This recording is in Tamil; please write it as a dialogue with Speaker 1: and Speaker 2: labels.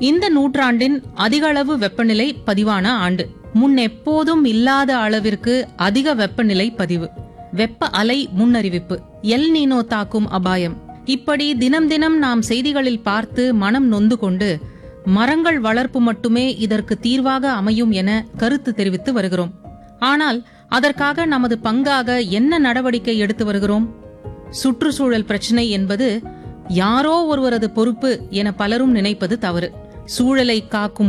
Speaker 1: இந்த நூற்றாண்டின் அதிகளவு வெப்பநிலை பதிவான ஆண்டு முன் எப்போதும் இல்லாத அளவிற்கு அதிக வெப்பநிலை பதிவு வெப்ப அலை முன்னறிவிப்பு எல் நீனோ தாக்கும் அபாயம் இப்படி தினம் தினம் நாம் செய்திகளில் பார்த்து மனம் நொந்து கொண்டு மரங்கள் வளர்ப்பு மட்டுமே இதற்கு தீர்வாக அமையும் என கருத்து தெரிவித்து வருகிறோம் ஆனால் அதற்காக நமது பங்காக என்ன நடவடிக்கை எடுத்து வருகிறோம் சுற்றுச்சூழல் பிரச்சினை என்பது யாரோ ஒருவரது பொறுப்பு என பலரும் நினைப்பது தவறு சூழலை காக்கும்